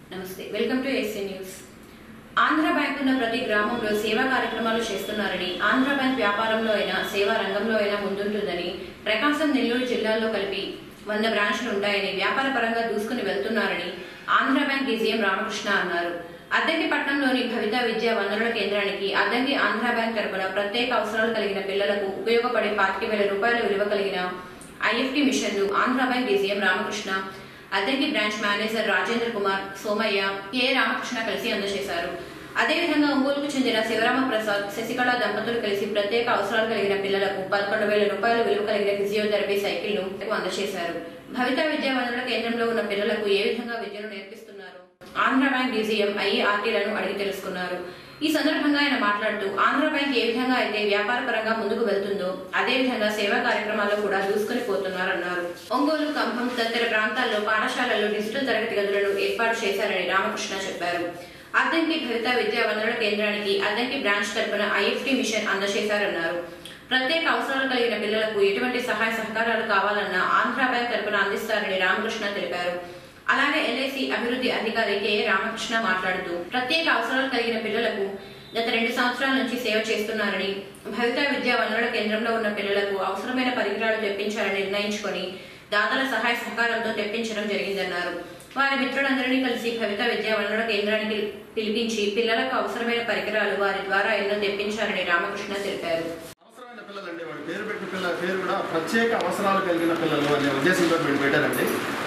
నమస్తే welcome to SC news Andhra bank ఉన్న ప్రతి గ్రామంలో సేవా కార్యక్రమాలు చేస్తున్నారని ఆంధ్ర బ్యాంక్ వ్యాపారంలో అయినా సేవా రంగంలో అయినా ముందుంటుందని ప్రకాశం నెల్లూరు జిల్లాల్లో కలిపి వంద బ్రాంచ్లు ఉంటాయని వ్యాపార పరంగా దూసుకుని వెళ్తున్నారని ఆంధ్ర బ్యాంక్ డీజీఎం రామకృష్ణ అన్నారు అద్దంకి పట్టణంలోని భవిత విద్యా వనరుల కేంద్రానికి అద్దంకి ఆంధ్ర బ్యాంక్ తరపున ప్రత్యేక అవసరాలు కలిగిన పిల్లలకు ఉపయోగపడే పాతిక వేల రూపాయల విలువ కలిగిన ఐఎఫ్టి మిషన్ను ఆంధ్ర బ్యాంక్ డీజీఎం రామకృష్ణ అద్దెకి branch manager Rajendra Kumar Somaiah K Ramakrishna కలిసి అందజేశారు అదేవిధంగా ఒంగోలుకు చెందిన శివరామ ప్రసాద్ శశికళ దంపతులు కలిసి ప్రత్యేక అవసరాలు కలిగిన పిల్లలకు పదకొండు వేల రూపాయల విలువ కలిగిన ఫిజియోథెరపీ సైకిల్ ను అందజేశారు భవిత విద్యా వనరుల కేంద్రంలో ఉన్న పిల్లలకు ఏ విధంగా విద్యను నేర్పిస్తున్నారు ఆంధ్ర బ్యాంక్ డీజీఎం ఐఆర్టీలను అడిగి తెలుసుకున్నారు ఈ సందర్భంగా ఆయన మాట్లాడుతూ ఆంధ్ర బ్యాంక్ ఏ విధంగా అయితే వ్యాపార పరంగా ముందుకు వెళ్తుందో అదే విధంగా సేవా కార్యక్రమాల్లో కూడా దూసుకొని పోతున్నారన్నారు ఒంగోలు కంభం తదితర ప్రాంతాల్లో పాఠశాలల్లో డిజిటల్ తరగతి గదులను ఏర్పాటు చేశారని రామకృష్ణ చెప్పారు అద్దంకి భవిత విద్యా వనరుల కేంద్రానికి అద్దంకి బ్రాంచ్ తరపున ఐఎఫ్టీ మిషన్ అందజేశారన్నారు ప్రత్యేక అవసరాలు కలిగిన పిల్లలకు ఎటువంటి సహాయ సహకారాలు కావాలన్నా ఆంధ్ర బ్యాంక్ తరపున అందిస్తారని రామకృష్ణ తెలిపారు అలాగే ఎల్ఐసి అభివృద్ధి అధికారి కె రామకృష్ణ మాట్లాడుతూ ప్రత్యేక అవసరాలు కలిగిన పిల్లలకు గత రెండు సంవత్సరాల నుంచి సేవ చేస్తున్నారని భవిత విద్యా వనరుల కేంద్రంలో ఉన్న పిల్లలకు అవసరమైన పరికరాలు తెప్పించాలని నిర్ణయించుకొని దాతల సహాయ సహకారంతో తెప్పించడం జరిగిందన్నారు వారి మిత్రులందరినీ కలిసి భవిత విద్యా వనరుల కేంద్రానికి పిలిపించి పిల్లలకు అవసరమైన పరికరాలు వారి ద్వారా ఎన్నో తెప్పించారని రామకృష్ణ తెలిపారు అవసరమైన పిల్లలండి వాడి పేరు పెట్టిన పిల్లల పేరు కూడా ప్రత్యేక అవసరాలు కలిగిన పిల్లలు అనే ఉద్దేశంతో వీళ్ళు పెట్టారండి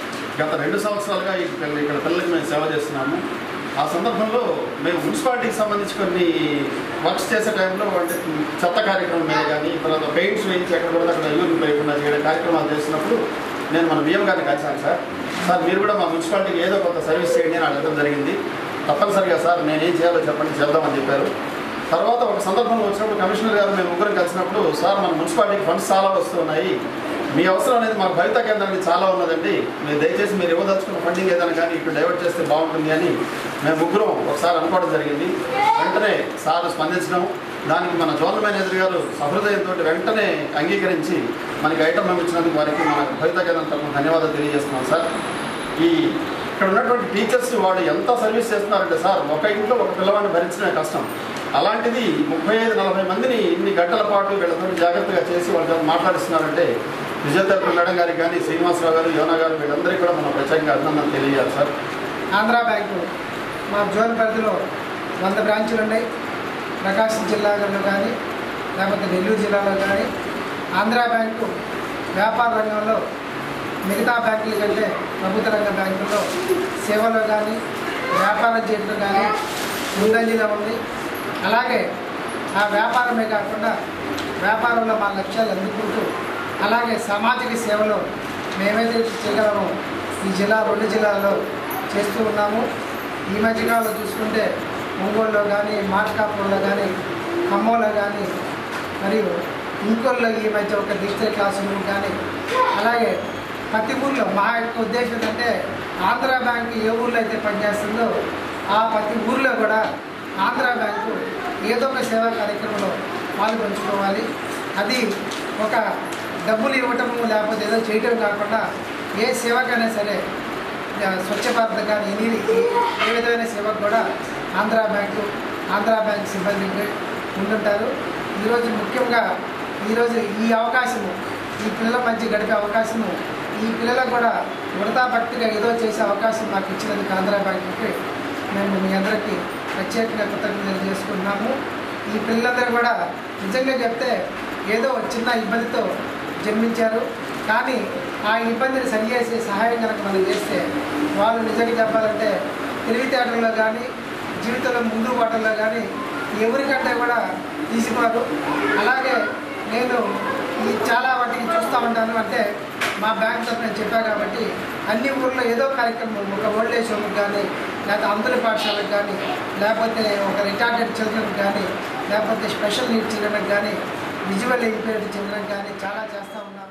గత రెండు సంవత్సరాలుగా ఈ పిల్ల ఇక్కడ పిల్లలకి మేము సేవ చేస్తున్నాము ఆ సందర్భంలో మేము మున్సిపాలిటీకి సంబంధించి కొన్ని వర్క్స్ చేసే టైంలో అంటే చెత్త కార్యక్రమం మీద కానీ తర్వాత పెయింట్స్ వేయించి ఎక్కడ కూడా అక్కడ యూరిన్ లేకుండా చేయడం కార్యక్రమాలు చేస్తున్నప్పుడు నేను మన బియ్యం గారిని కలిశాను సార్ సార్ మీరు కూడా మా మున్సిపాలిటీకి ఏదో కొంత సర్వీస్ చేయండి అని అడగడం జరిగింది తప్పనిసరిగా సార్ నేనేం చేయాలో చెప్పండి చేద్దామని చెప్పారు తర్వాత ఒక సందర్భంలో వచ్చినప్పుడు కమిషనర్ గారు మేము ముగ్గురం కలిసినప్పుడు సార్ మన మున్సిపాలిటీకి ఫండ్స్ చాలా వస్తున్నాయి మీ అవసరం అనేది మాకు భవిత కేంద్రానికి చాలా ఉన్నదండి మీరు దయచేసి మీరు ఇవ్వదలుచుకున్న ఫండింగ్ ఏదైనా కానీ ఇక్కడ డైవర్ట్ చేస్తే బాగుంటుంది అని మేము ముగ్గురం ఒకసారి అనుకోవడం జరిగింది వెంటనే సార్ స్పందించడం దానికి మన జోనల్ మేనేజర్ గారు సహృదయంతో వెంటనే అంగీకరించి మనకి ఐటమ్ పంపించినందుకు వారికి మన భవిత కేంద్రం తరఫున ధన్యవాదాలు తెలియజేస్తున్నాం సార్ ఈ ఇక్కడ ఉన్నటువంటి టీచర్స్ వాళ్ళు ఎంత సర్వీస్ చేస్తున్నారంటే సార్ ఒక ఇంట్లో ఒక పిల్లవాడిని భరించడమే కష్టం అలాంటిది ముప్పై ఐదు నలభై మందిని ఇన్ని గంటల పాటు వీళ్ళతో జాగ్రత్తగా చేసి వాళ్ళతో మాట్లాడిస్తున్నారంటే ఫిజియోథెరపీ మేడం గారికి కానీ శ్రీనివాసరావు గారు యోనా గారు వీళ్ళందరికీ కూడా మనం ప్రత్యేకంగా అభినందన తెలియజేయాలి సార్ ఆంధ్ర బ్యాంకు మా జోన్ పరిధిలో వంద బ్రాంచులు ఉన్నాయి ప్రకాశం జిల్లాలో కానీ లేకపోతే నెల్లూరు జిల్లాలో కానీ ఆంధ్ర బ్యాంకు వ్యాపార రంగంలో మిగతా బ్యాంకుల కంటే ప్రభుత్వ రంగ బ్యాంకుల్లో సేవలో కానీ వ్యాపారం చేయడంలో కానీ ముందంజలో ఉంది అలాగే ఆ వ్యాపారమే కాకుండా వ్యాపారంలో మా లక్ష్యాలు అందుకుంటూ అలాగే సామాజిక సేవలో మేమైతే చేయగలమో ఈ జిల్లా రెండు జిల్లాల్లో చేస్తూ ఉన్నాము ఈ మధ్యకాలంలో చూసుకుంటే ఒంగోలులో కానీ మార్కాపురంలో కానీ ఖమ్మంలో కానీ మరియు ఇంకోల్లో ఈ మధ్య ఒక డిజిటల్ క్లాస్ రూమ్ కానీ అలాగే ప్రతి ఊర్లో మా యొక్క ఉద్దేశం ఏంటంటే ఆంధ్ర బ్యాంక్ ఏ ఊర్లో అయితే పనిచేస్తుందో ఆ ప్రతి ఊర్లో కూడా ఆంధ్ర బ్యాంకు ఏదో ఒక సేవా కార్యక్రమంలో పాల్పంచుకోవాలి అది ఒక డబ్బులు ఇవ్వటము లేకపోతే ఏదో చేయటం కాకుండా ఏ సేవకైనా సరే ఆ, స్వచ్ఛ భారత్ కానీ ఎన్ని ఏ విధమైన సేవకు కూడా ఆంధ్ర బ్యాంకు ఆంధ్ర బ్యాంక్ సిబ్బంది ఉంటుంటారు ఈరోజు ముఖ్యంగా ఈరోజు ఈ అవకాశము ఈ పిల్లల మధ్య గడిపే అవకాశము ఈ పిల్లలకు కూడా ఉడతా భక్తిగా ఏదో చేసే అవకాశం మాకు ఇచ్చినందుకు ఆంధ్ర బ్యాంకుకి మేము మీ అందరికీ ప్రత్యేకంగా కృతజ్ఞతలు చేసుకుంటున్నాము ఈ పిల్లలందరూ కూడా నిజంగా చెప్తే ఏదో చిన్న ఇబ్బందితో జన్మించారు కానీ ఆ ఇబ్బందిని సరిచేసే సహాయం కనుక మనం చేస్తే వాళ్ళు నిజంగా చెప్పాలంటే తెలివితేటల్లో కానీ జీవితంలో ముందు బాటల్లో కానీ ఎవరికంటే కూడా తీసిపోరు అలాగే నేను ఈ చాలా వాటికి చూస్తూ ఉంటాను అంటే మా బ్యాంక్ తరఫున నేను చెప్పా కాబట్టి అన్ని ఊర్లో ఏదో కార్యక్రమం ఒక ఓల్డ్ ఏజ్ హోమ్కి కానీ లేకపోతే అందరి పాఠశాలకు కానీ లేకపోతే ఒక రిటార్డెడ్ చిల్డ్రన్కి కానీ లేకపోతే స్పెషల్ నీడ్ చిల్డ్రన్కి కానీ విజువల్ ఇంపేర్డ్ చిల్డ్రన్ కానీ చాలా చేస్తూ ఉన్నాము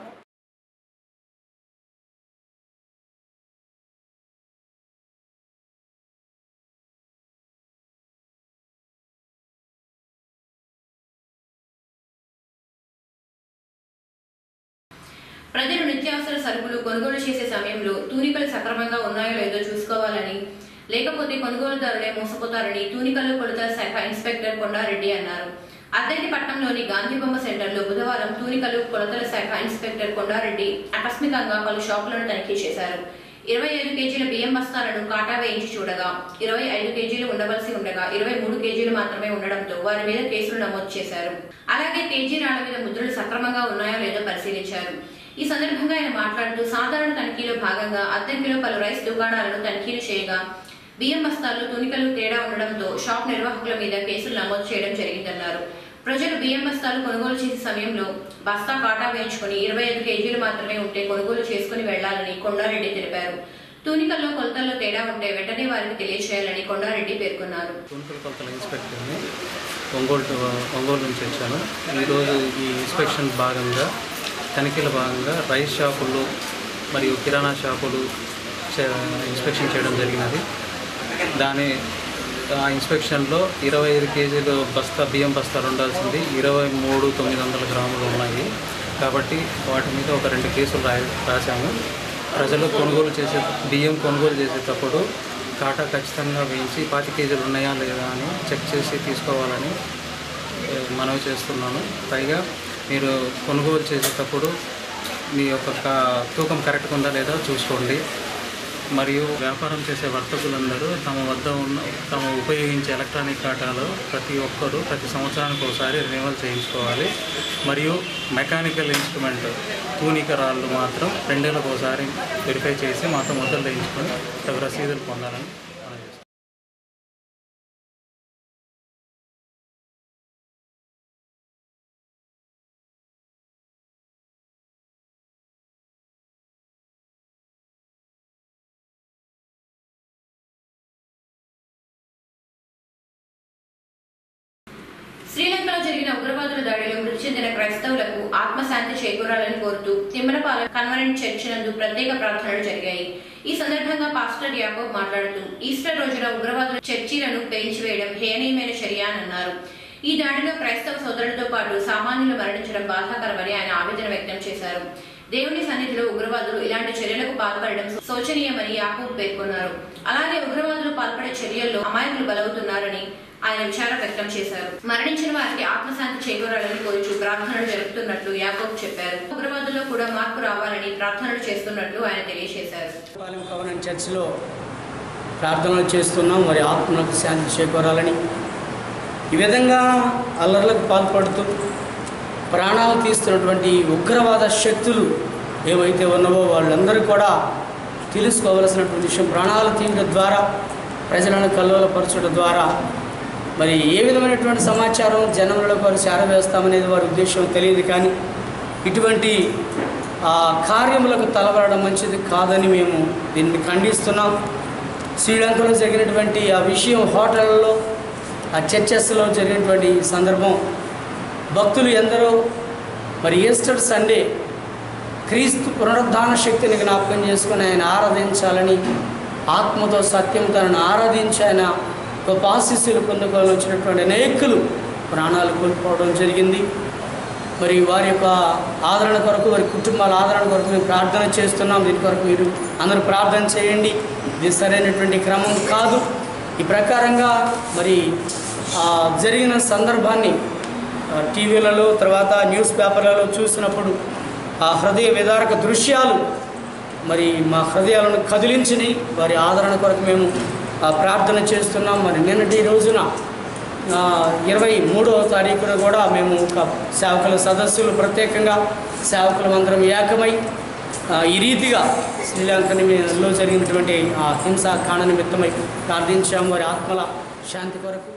ప్రజలు నిత్యావసర సరుకులు కొనుగోలు చేసే సమయంలో తూనికలు సక్రమంగా ఉన్నాయో లేదో చూసుకోవాలని లేకపోతే కొనుగోలుదారులే మోసపోతారని తూనికల్లు కొలతల శాఖ ఇన్స్పెక్టర్ కొండారెడ్డి అన్నారు అద్దెకి పట్టణంలోని గాంధీ బొమ్మ సెంటర్లో బుధవారం తూనికలు కొలతల శాఖ ఇన్స్పెక్టర్ కొండారెడ్డి ఆకస్మికంగా పలు షాపులను తనిఖీ చేశారు ఇరవై ఐదు కేజీల బియ్యం బస్తాలను కాటా వేయించి చూడగా ఇరవై ఐదు కేజీలు ఉండవలసి ఉండగా ఇరవై మూడు కేజీలు మాత్రమే ఉండడంతో వారి మీద కేసులు నమోదు చేశారు అలాగే కేజీ రాళ్ల మీద ముద్రలు సక్రమంగా ఉన్నాయో లేదో పరిశీలించారు ఈ సందర్భంగా ఆయన మాట్లాడుతూ సాధారణ తనిఖీలో భాగంగా అద్దెంకిలో పలు రైస్ దుకాణాలను తనిఖీలు చేయగా బియ్యం బస్తాల్లో తునికలు తేడా ఉండడంతో షాప్ నిర్వాహకుల మీద కేసులు నమోదు చేయడం జరిగిందన్నారు ప్రజలు బియ్యం బస్తాలు కొనుగోలు చేసే సమయంలో బస్తా కాటా వేయించుకుని ఇరవై ఐదు కేజీలు మాత్రమే ఉంటే కొనుగోలు చేసుకుని వెళ్లాలని కొండారెడ్డి తెలిపారు తూనికల్లో కొలతల్లో తేడా ఉంటే వెంటనే వారికి తెలియచేయాలని కొండారెడ్డి పేర్కొన్నారు గుంటూరు కొలతల ఇన్స్పెక్టర్ని ఒంగోలు టు- ఒంగోలు నుంచి వచ్చాను ఈరోజు ఈ ఇన్స్పెక్షన్ భాగంగా తనిఖీల భాగంగా రైస్ షాపులు మరియు కిరాణా షాపులు చే- ఇన్స్పెక్షన్ చేయడం జరిగినది దాని ఆ ఇన్స్పెక్షన్లో ఇరవై ఐదు కేజీలు బస్తా బియ్యం బస్తాలు ఉండాల్సింది ఇరవై మూడు తొమ్మిది వందల గ్రాములు ఉన్నాయి కాబట్టి వాటి మీద ఒక రెండు కేసులు రా రాశాము ప్రజలు కొనుగోలు చేసే బియ్యం కొనుగోలు చేసేటప్పుడు కాటా ఖచ్చితంగా వేయించి పాతి కేజీలు ఉన్నాయా లేదా అని చెక్ చేసి తీసుకోవాలని ఏ, మనవి చేస్తున్నాను పైగా మీరు కొనుగోలు చేసేటప్పుడు మీ యొక్క కా- తూకం కరెక్ట్గా ఉందా లేదా చూసుకోండి మరియు వ్యాపారం చేసే వర్తకులందరూ తమ వద్ద ఉన్న తమ ఉపయోగించే ఎలక్ట్రానిక్ కాటాలో ప్రతి ఒక్కరూ ప్రతి సంవత్సరానికి ఒకసారి రెన్యువల్ చేయించుకోవాలి మరియు మెకానికల్ ఇన్స్ట్రుమెంట్ తూనిక రాళ్ళు మాత్రం రెండేళ్ళకు ఒకసారి వెరిఫై చేసి మాతో మొదలు వేయించుకొని తగు రసీదులు పొందాలని మనవి చేస్తున్నాను. శ్రీలంకలో జరిగిన ఉగ్రవాదుల దాడిలో మృతి చెందిన క్రైస్తవులకు ఆత్మశాంతి చేకూరాలని కోరుతూ తిమ్మలపాలెం కన్వరెంట్ చర్చ్ నందు ప్రత్యేక ప్రార్థనలు జరిగాయి ఈ సందర్భంగా పాస్టర్ యాకోబ్ మాట్లాడుతూ ఈస్టర్ రోజున ఉగ్రవాదుల చర్చీలను పేల్చివేయడం హేయనీయమైన చర్య అని అన్నారు ఈ దాడిలో క్రైస్తవ సోదరులతో పాటు సామాన్యులు మరణించడం బాధాకరమని ఆయన ఆవేదన వ్యక్తం చేశారు దేవుని సన్నిధిలో ఉగ్రవాదులు ఇలాంటి చర్యలకు పాల్పడడం శోచనీయమని యాకూబ్ పేర్కొన్నారు అలాగే ఉగ్రవాదులు పాల్పడే చర్యల్లో అమాయకులు బలవుతున్నారని ఆయన విచారం వ్యక్తం చేశారు మరణించిన వారికి ఆత్మశాంతి చేకూరాలని కోరుచు ప్రార్థనలు జరుపుతున్నట్లు యాకోబ్ చెప్పారు ఉగ్రవాదుల్లో కూడా మార్పు రావాలని ప్రార్థనలు చేస్తున్నట్లు ఆయన తెలియజేశారు పాలెం కవనెంట్ చర్చిలో ప్రార్థనలు చేస్తున్నాం మరి ఆత్మలకు శాంతి చేకూరాలని ఈ విధంగా అల్లర్లకు పాల్పడుతూ ప్రాణాలు తీస్తున్నటువంటి ఉగ్రవాద శక్తులు ఏవైతే ఉన్నావో వాళ్ళందరూ కూడా తెలుసుకోవలసినటువంటి విషయం ప్రాణాలు తీయడం ద్వారా ప్రజలను కల్లోలపరచడం ద్వారా మరి ఏ విధమైనటువంటి సమాచారం జనములకు వారు చేరవేస్తామనేది వారి ఉద్దేశం తెలియదు కానీ ఇటువంటి ఆ, కార్యములకు తలబడడం మంచిది కాదని మేము దీన్ని ఖండిస్తున్నాం శ్రీలంకలో జరిగినటువంటి ఆ విషయం హోటళ్ళలో ఆ చర్చెస్లో జరిగినటువంటి సందర్భం భక్తులు ఎందరో మరి ఈస్టర్ సండే క్రీస్తు పునరుద్ధాన శక్తిని జ్ఞాపకం చేసుకుని ఆయన ఆరాధించాలని ఆత్మతో సత్యం తనను ఆరాధించి ఆయన గొప్ప ఆశీస్సులు పొందుకోవాలని వచ్చినటువంటి అనేకులు ప్రాణాలు కోల్పోవడం జరిగింది మరి వారి యొక్క ఆదరణ కొరకు వారి కుటుంబాల ఆదరణ కొరకు మేము ప్రార్థన చేస్తున్నాం దీని కొరకు మీరు అందరూ ప్రార్థన చేయండి ఇది సరైనటువంటి క్రమం కాదు ఈ ప్రకారంగా మరి ఆ, జరిగిన సందర్భాన్ని ఆ, టీవీలలో తర్వాత న్యూస్ పేపర్లలో చూసినప్పుడు ఆ హృదయ విదారక దృశ్యాలు మరి మా హృదయాలను కదిలించినాయి వారి ఆదరణ కొరకు మేము ఆ, ప్రార్థన చేస్తున్నాం మరి నిన్నటి రోజున ఆ, ఇరవై మూడవ తారీఖున కూడా మేము ఒక సేవకుల సదస్సులు ప్రత్యేకంగా సేవకులం అందరం ఏకమై ఆ, ఈ రీతిగా శ్రీలంకని మీలో జరిగినటువంటి ఆ హింసా కాండ నిమిత్తమై ప్రార్థించాం వారి ఆత్మల శాంతి కొరకు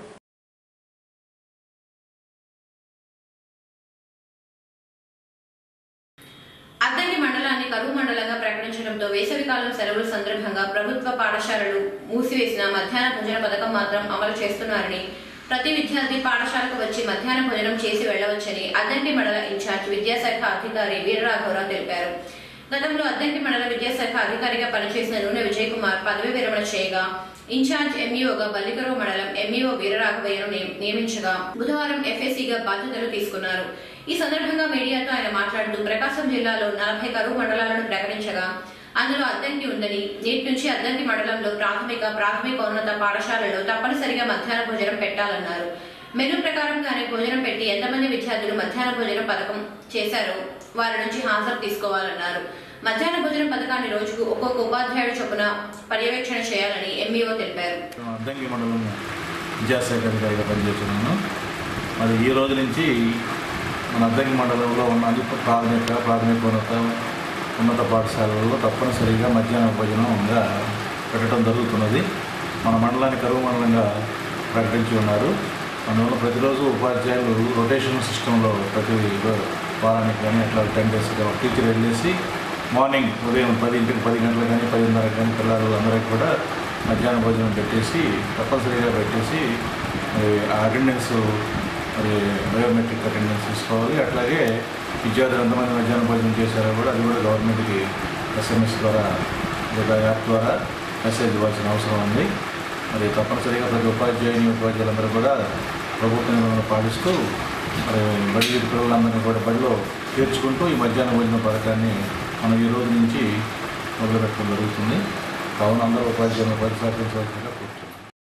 అద్దంకి మండలాన్ని కరువు మండలంగా ప్రకటించడంతో వేసవికాలం సెలవుల సందర్భంగా ప్రభుత్వ పాఠశాలలు మూసివేసిన మధ్యాహ్న భోజన పథకం మాత్రం అమలు చేస్తున్నారని ప్రతి విద్యార్థి పాఠశాలకు వచ్చి మధ్యాహ్న భోజనం చేసి వెళ్లవచ్చని అద్దంకి మండల ఇన్ఛార్జ్ విద్యాశాఖ అధికారి వీరరాఘవరావు తెలిపారు గతంలో అద్దంకి మండల విద్యాశాఖ అధికారిగా పనిచేసిన నూనె విజయ్ కుమార్ పదవి విరమణ చేయగా ఇన్ఛార్జ్ ఎంఈఓగా బల్లికరవ మండలం ఎంఈఓ వీరరాఘవయ్యను నియ- నియమించగా బుధవారం ఎఫ్ఎస్సీగా బాధ్యతలు తీసుకున్నారు ఈ సందర్భంగా మీడియాతో ఆయన మాట్లాడుతూ ప్రకాశం జిల్లాలో నలభై కరువు మండలాలను ప్రకటించగా అందులో అద్దంకి ఉందని నేటి నుంచి అద్దంకి మండలంలో ప్రాథమిక ప్రాథమికోన్నత పాఠశాలలో తప్పనిసరిగా మధ్యాహ్న భోజనం పెట్టాలన్నారు మెనూ ప్రకారంగానే భోజనం పెట్టి ఎంతమంది విద్యార్థులు మధ్యాహ్న భోజనం పథకం చేశారో వారి నుంచి హాజరు తీసుకోవాలన్నారు మధ్యాహ్న భోజనం పథకాన్ని రోజుకు ఒక్కొక్క ఉపాధ్యాయుడు చొప్పున పర్యవేక్షణ చేయాలని ఎంఈఓ తెలిపారు అద్దంకి మండలం విద్యాశాఖ అధికారిగా పనిచేస్తున్నాను మరి ఈ రోజు నుంచి మన అద్దంకి మండలంలో ఉన్న అన్ని ప్రాథమిక ప్రాథమికోన్నత ఉన్నత పాఠశాలల్లో తప్పనిసరిగా మధ్యాహ్న భోజనంగా పెట్టడం జరుగుతున్నది మన మండలాన్ని కరువు మండలంగా ప్రకటించి ఉన్నారు అందువల్ల ప్రతిరోజు ఉపాధ్యాయులు రొటేషన్ సిస్టంలో ప్రతి రో- వారానికి కానీ అట్లా టెన్ డేస్గా ఒక టీచర్ వెళ్ళేసి మార్నింగ్ ఉదయం పదింటికి పది గంటలకు కానీ పదిన్నరకు కానీ పిల్లలు అందరికి కూడా మధ్యాహ్న భోజనం పెట్టేసి తప్పనిసరిగా పెట్టేసి మరి ఆ అటెండెన్స్ మరి బయోమెట్రిక్ అటెండెన్స్ తీసుకోవాలి అట్లాగే విద్యార్థులు ఎంతమంది మధ్యాహ్న భోజనం చేశారో కూడా అది కూడా గవర్నమెంట్కి ఎస్ఎంఎస్ ద్వారా లేదా యాప్ ద్వారా మెసేజ్ ఇవ్వాల్సిన అవసరం ఉంది మరి తప్పనిసరిగా ప్రతి ఉపాధ్యాయుని ఉపాధ్యాయులందరూ కూడా ప్రభుత్వ నిబంధనలు పాటిస్తూ మరి బడి పిల్లలందరినీ కూడా బడిలో చేర్చుకుంటూ ఈ మధ్యాహ్న భోజన పథకాన్ని మనం ఈ రోజు నుంచి మొదలుపెట్టడం జరుగుతుంది కావున అందరూ ఉపాధ్యాయులను పరిసరించవలసిందిగా కూర్చున్నాం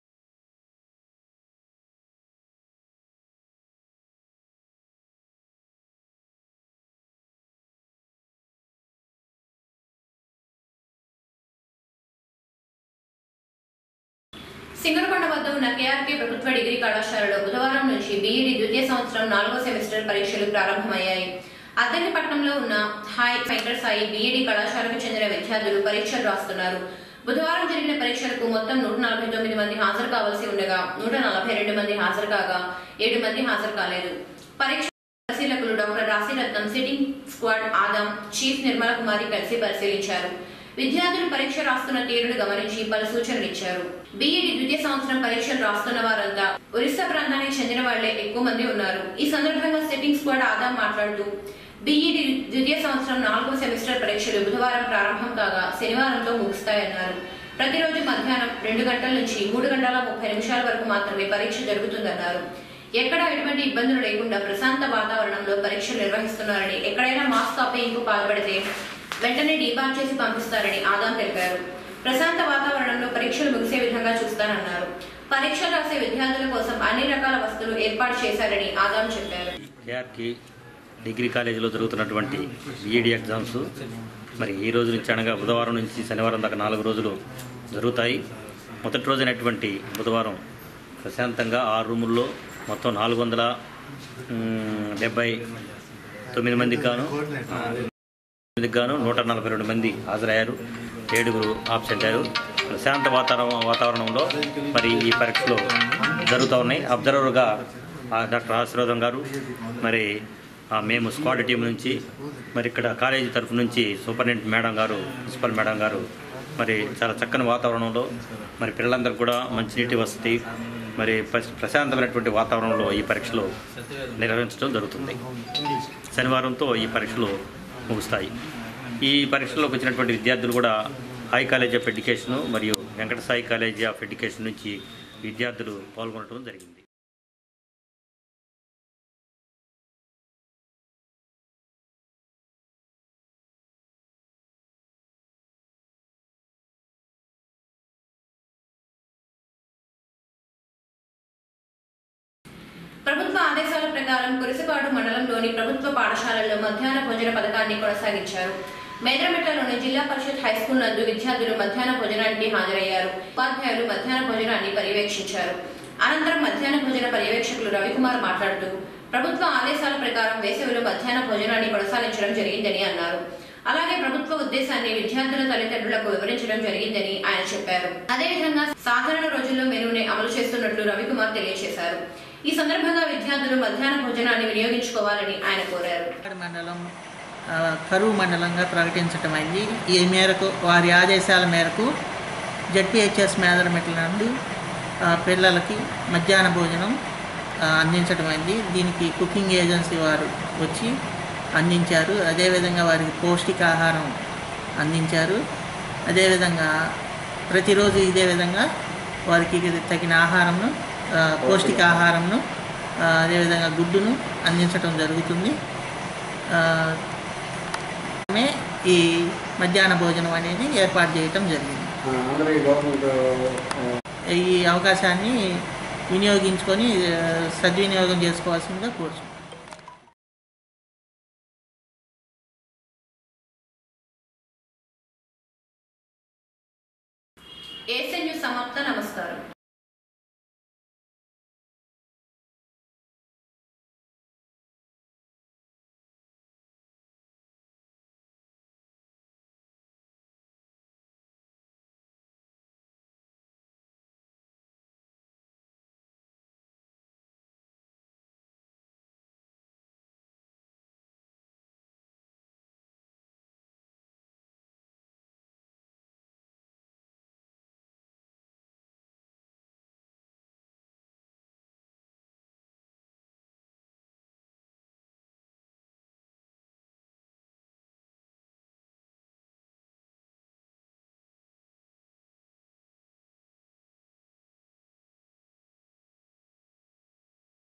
సింగరకొండ వద్ద ఉన్న కేఆర్కే ప్రభుత్వ డిగ్రీ కళాశాలలో బుధవారం నుంచి బీఈడి ద్వితీయ సంవత్సరం నాలుగో సెమిస్టర్ పరీక్షలు ప్రారంభమయ్యాయి అద్దంకిపట్నంలో ఉన్న హాయ్ ఫైటర్ సాయి బీఈడి కళాశాలకు చెందిన విద్యార్థులు పరీక్షలు రాస్తున్నారు బుధవారం జరిగిన పరీక్షలకు మొత్తం నూట నలభై తొమ్మిది మంది హాజరు కావాల్సి ఉండగా నూట నలభై రెండు మంది హాజరు కాగా ఏడు మంది హాజరు కాలేదు పరీక్ష పరిశీలకులు doctor Rasiratnam sitting squad Adam chief Nirmala Kumari కలిసి పరిశీలించారు విద్యార్థులు పరీక్ష రాస్తున్న తీరును గమనించి పలు సూచనలు ఇచ్చారు బీఈడి ద్వితీయ సంవత్సరం పరీక్షలు రాస్తున్న వారంతా ఒరిస్సా ప్రాంతానికి చెందిన వాళ్లే ఎక్కువ మంది ఉన్నారు ఈ సందర్భంగా సిట్టింగ్ స్క్వాడ్ ఆదాం మాట్లాడుతూ బీఈడి ద్వితీయ సంవత్సరం నాలుగో సెమిస్టర్ పరీక్షలు బుధవారం ప్రారంభం కాగా శనివారంతో ముగుస్తాయన్నారు ప్రతిరోజు మధ్యాహ్నం రెండు గంటల నుంచి మూడు గంటల ముప్పై నిమిషాల వరకు మాత్రమే పరీక్ష జరుగుతుందన్నారు ఎక్కడా ఎటువంటి ఇబ్బందులు లేకుండా ప్రశాంత వాతావరణంలో పరీక్షలు నిర్వహిస్తున్నారని ఎక్కడైనా మాస్క్ కాపీయింగ్కు పాల్పడితే వెంటనే డీబార్ చేసి పంపిస్తారని ఆదాం తెలిపారు ప్రశాంత వాతావరణంలో పరీక్షలు ముగిసే విధంగా చూస్తానన్నారు పరీక్షలు రాసే విద్యార్థుల కోసం అన్ని రకాల వస్తువులు ఏర్పాటు చేశారని ఆదాం చెప్పారు కేఆర్కి డిగ్రీ కాలేజీలో జరుగుతున్నటువంటి బీఈడి ఎగ్జామ్స్ మరి ఈ రోజు నుంచి అనగా బుధవారం నుంచి శనివారం దాకా నాలుగు రోజులు జరుగుతాయి మొదటి రోజైనటువంటి బుధవారం ప్రశాంతంగా ఆరు రూముల్లో మొత్తం నాలుగు వందల మ్, డెబ్బై తొమ్మిది మందికి గాను మందికి గాను నూట నలభై రెండు మంది హాజరయ్యారు ఏడుగురు ఆబ్సెంట్ అయ్యారు ప్రశాంత వాతావరణం వాతావరణంలో మరి ఈ పరీక్షలు జరుగుతూ ఉన్నాయి అబ్జర్వర్గా ఆ డాక్టర్ ఆశీర్వాదం గారు మరి ఆ మేము స్క్వాడ్ టీం నుంచి మరి ఇక్కడ కాలేజీ తరఫు నుంచి సూపరింటెండెంట్ మేడం గారు ప్రిన్సిపల్ మేడం గారు మరి చాలా చక్కని వాతావరణంలో మరి పిల్లలందరూ కూడా మంచినీటి వసతి మరి ప్రశ్- ప్రశాంతమైనటువంటి వాతావరణంలో ఈ పరీక్షలు నిర్వహించడం జరుగుతుంది శనివారంతో ఈ పరీక్షలు ముగుస్తాయి ఈ పరీక్షల్లోకి వచ్చినటువంటి విద్యార్థులు కూడా హై కాలేజ్ ఆఫ్ ఎడ్యుకేషన్ మరియు Venkata Sai college of education నుంచి విద్యార్థులు పాల్గొనడం జరిగింది ప్రభుత్వ ఆదేశాల ప్రకారం కురిసిపాడు మండలంలోని ప్రభుత్వ పాఠశాలల్లో మధ్యాహ్న భోజన పథకాన్ని కొనసాగించారు మేద్రమెట్టలోని జిల్లా పరిషత్ హైస్కూల్ నందు విద్యార్థులు మధ్యాహ్న భోజనానికి హాజరయ్యారు ఉపాధ్యాయులు మధ్యాహ్న భోజనాన్ని పర్యవేక్షించారు అనంతరం మధ్యాహ్న భోజన పర్యవేక్షకులు రవికుమార్ మాట్లాడుతూ ప్రభుత్వ ఆదేశాల ప్రకారం వేసవిలో మధ్యాహ్న భోజనాన్ని కొనసాగించడం జరిగిందని అన్నారు అలాగే ప్రభుత్వ ఉద్దేశాన్ని విద్యార్థుల తల్లిదండ్రులకు వివరించడం జరిగిందని ఆయన చెప్పారు అదేవిధంగా సాధారణ రోజుల్లో మెనూనే అమలు చేస్తున్నట్లు రవికుమార్ తెలియజేశారు ఈ సందర్భంగా విద్యార్థులు మధ్యాహ్న భోజనాన్ని వినియోగించుకోవాలని ఆయన కోరారు ఉమ్మడి మండలం ఆ, కరువు మండలంగా ప్రకటించటం అయింది ఈ మేరకు వారి ఆదేశాల మేరకు జడ్పిహెచ్ఎస్ మేదరమెట్ల నుండి ఆ, పిల్లలకి మధ్యాహ్న భోజనం ఆ, అందించడం అయింది దీనికి కుకింగ్ ఏజెన్సీ వారు వచ్చి అందించారు అదేవిధంగా వారికి పౌష్టికాహారం అందించారు అదేవిధంగా ప్రతిరోజు ఇదే విధంగా వారికి తగిన ఆహారంను ఆ, పౌష్టికాహారంను ఆ, అదేవిధంగా గుడ్డును అందించడం జరుగుతుంది ఆ, మే ఈ మధ్యాహ్న భోజనం అనేది ఏర్పాటు చేయటం జరిగింది అందరూ ఈ గవర్నమెంట్ ఈ అవకాశాన్ని వినియోగించుకొని ఆ, సద్వినియోగం చేసుకోవాల్సిందిగా కోరుచున్నాను